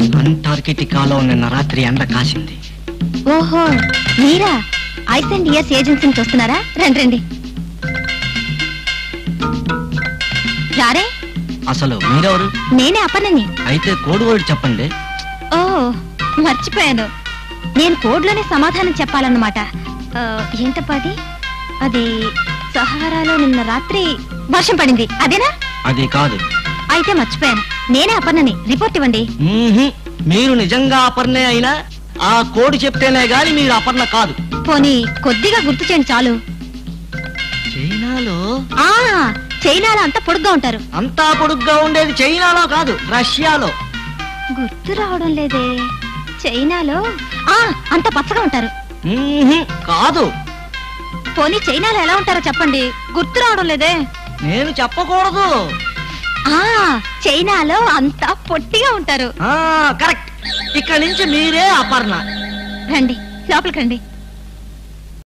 అంటార్కిటికాలో నిన్న రాత్రి ఎండ కాసింది ఓహో మీరా ఐస్ అండ్ ఇయర్స్ ఏజెన్సీని చూస్తున్నారా రండి రండి రారే అసలు మీరెవరు నేనే అపర్ణని అయితే కోడ్ వర్డ్ చెప్పండి ఓ మర్చిపోయాను నేను కోడ్లోనే సమాధానం చెప్పాలన్నమాట ఆ, ఏంటప్పా అది అది సహారాలో నిన్న రాత్రి వర్షం పడింది అదేనా అది కాదు అయితే మర్చిపోయాను నేనే అపర్ణని రిపోర్ట్ ఇవ్వండి మ్మ్హ్. మీరు నిజంగా అపర్ణే అయినా ఆ కోడ్ చెప్తేనే గాని మీరు అపర్ణ కాదు పోనీ కొద్దిగా గుర్తు చేయండి చాలు చైనాలో ఆ చైనాలో అంతా పొడుగ్గా ఉంటారు అంతా పొడుగ్గా ఉండేది చైనాలో కాదు రష్యాలో గుర్తు రావడం లేదే చైనాలో ఆ అంత పచ్చగా ఉంటారు మ్మ్హ్. కాదు పోనీ చైనాలో ఎలా ఉంటారో చెప్పండి గుర్తు రావడం లేదే నేను చెప్పకూడదు ఆ చైనాలో అంతా పొట్టిగా ఉంటారు ఆ కరెక్ట్ ఇక్కడ నుంచి మీరే అపర్ణ రండి లోపలికి రండి